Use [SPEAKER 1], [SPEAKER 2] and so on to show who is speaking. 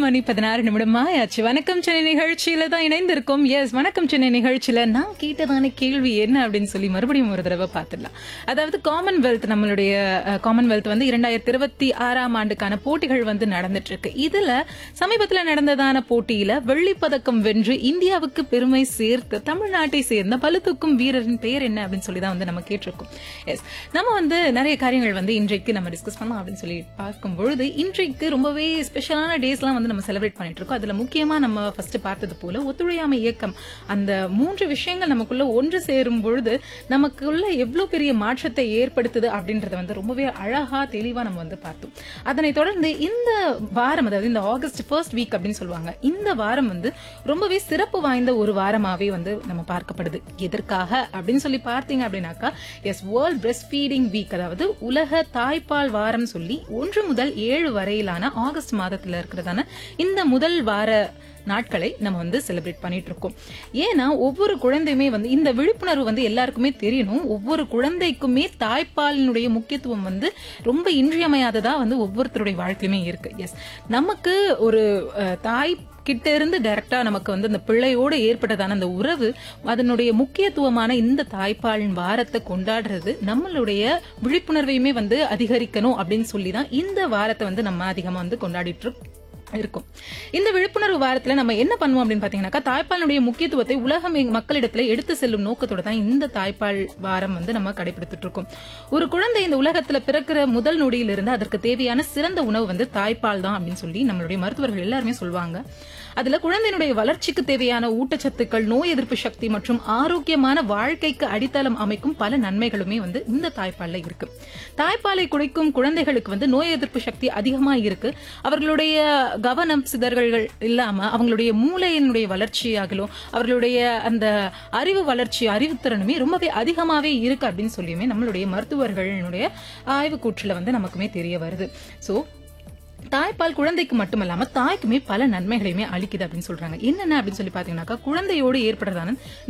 [SPEAKER 1] மணி பதினாறு நிமிடமா ஆச்சு வணக்கம் சென்னை நிகழ்ச்சியில தான் இணைந்திருக்கோம் எஸ் வணக்கம் சென்னை நிகழ்ச்சியில நான் கேட்டதான கேள்வி என்ன அப்படின்னு சொல்லி மறுபடியும் ஒரு தடவை பார்த்துடலாம் அதாவது காமன்வெல்த் நம்மளுடைய அஹ், காமன்வெல்த் வந்து இரண்டாயிரத்தி இருபத்தி ஆறாம் ஆண்டுக்கான போட்டிகள் வந்து நடந்துட்டு இருக்கு இதுல சமீபத்துல நடந்ததான போட்டியில வெள்ளிப் பதக்கம் வென்று இந்தியாவுக்கு பெருமை சேர்த்து தமிழ்நாட்டை சேர்ந்த பளுதூக்கும் வீரரின் பெயர் என்ன அப்படின்னு சொல்லி தான் வந்து நம்ம கேட்டிருக்கோம் எஸ் நம்ம வந்து நிறைய காரியங்கள் வந்து இன்றைக்கு நம்ம டிஸ்கஸ் பண்ணலாம் அப்படின்னு சொல்லி பார்க்கும் பொழுது இன்றைக்கு ரொம்பவே ஸ்பெஷலான டேஸ்லாம் வந்து நம்ம செலிப்ரேட் பண்ணிட்டு இருக்கோம் அதுல முக்கியமா நம்ம ஃபர்ஸ்ட் பார்த்தது போல ஒத்துழையாமை இயக்கம் அந்த மூன்று விஷயங்கள் நமக்குள்ள ஒன்று சேரும் பொழுது நமக்குள்ள எவ்வளவு பெரிய மாற்றத்தை ஏற்படுத்துது அப்படின்றத வந்து ரொம்பவே அழகா தெளிவா நம்ம வந்து பார்த்தோம் அதனைத் தொடர்ந்து இந்த வாரம் அதாவது இந்த ஆகஸ்ட் ஃபர்ஸ்ட் வீக் அப்படின்னு சொல்லுவாங்க இந்த வாரம் வந்து ரொம்பவே சிறப்பு வாய்ந்த ஒரு வாரமாவே வந்து நம்ம பார்க்கப்படுது எதற்காக அப்படின்னு சொல்லி பார்த்தீங்க அப்படின்னாக்கா yes world breast feeding week அதாவது உலக தாய்ப்பால் வாரம் சொல்லி ஒன்று முதல் ஏழு வரையிலான ஆகஸ்ட் மாதத்துல இருக்கிறதான இந்த முதல் வார நாட்களை நம்ம வந்து செலிப்ரேட் பண்ணிட்டு இருக்கோம் ஏன்னா ஒவ்வொரு குழந்தையுமே வந்து இந்த விழிப்புணர்வு வந்து எல்லாருக்குமே தெரியணும் ஒவ்வொரு குழந்தைக்குமே தாய்ப்பாலினுடைய முக்கியத்துவம் வந்து ரொம்ப இன்றியமையாததா வந்து ஒவ்வொருத்தருடைய வாழ்க்கையுமே இருக்கு எஸ் நமக்கு ஒரு அஹ், தாய் கிட்ட இருந்து டைரக்டா நமக்கு வந்து அந்த பிள்ளையோட ஏற்பட்டதான அந்த உறவு அதனுடைய முக்கியத்துவமான இந்த தாய்ப்பாலின் வாரத்தை கொண்டாடுறது நம்மளுடைய விழிப்புணர்வையுமே வந்து அதிகரிக்கணும் அப்படின்னு சொல்லி தான் இந்த வாரத்தை வந்து நம்ம அதிகமா வந்து கொண்டாடிட்டு இருக்கோம் இருக்கும் இந்த விழிப்புணர்வு வாரத்துல நம்ம என்ன பண்ணுவோம் அப்படின்னு பாத்தீங்கன்னாக்கா தாய்ப்பாலினுடைய முக்கியத்துவத்தை உலக மெ- மக்களிடத்துல எடுத்து செல்லும் நோக்கத்தோட தான் இந்த தாய்ப்பால் வாரம் வந்து நம்ம கடைபிடித்துட்டு இருக்கோம் ஒரு குழந்தை இந்த உலகத்துல பிறக்கிற முதல் நொடியிலிருந்து அதற்கு தேவையான சிறந்த உணவு வந்து தாய்ப்பால் தான் அப்படின்னு சொல்லி நம்மளுடைய மருத்துவர்கள் எல்லாருமே சொல்லுவாங்க அதுல குழந்தையினுடைய வளர்ச்சிக்கு தேவையான ஊட்டச்சத்துக்கள் நோய் எதிர்ப்பு சக்தி மற்றும் ஆரோக்கியமான வாழ்க்கைக்கு அடித்தளம் அமைக்கும் பல நன்மைகளுமே வந்து இந்த தாய்ப்பால்ல இருக்கு தாய்ப்பாலை குடிக்கும் குழந்தைகளுக்கு வந்து நோய் எதிர்ப்பு சக்தி அதிகமா இருக்கு அவர்களுடைய கவனம் சிதறல்கள் இல்லாம அவங்களுடைய மூளையினுடைய வளர்ச்சியாகலும் அவர்களுடைய அந்த அறிவு வளர்ச்சி அறிவுத்திறனுமே ரொம்பவே அதிகமாவே இருக்கு அப்படின்னு சொல்லியுமே நம்மளுடைய மருத்துவர்களுடைய ஆய்வுக்கூற்றுல வந்து நமக்குமே தெரிய வருது சோ தாய்ப்பால் குழந்தைக்கு மட்டுமல்லாம தாய்க்குமே பல நன்மைகளையுமே அளிக்குது அப்படின்னு சொல்றாங்க என்னென்ன அப்படின்னு சொல்லி பாத்தீங்கன்னாக்கா குழந்தையோடு ஏற்படுறதான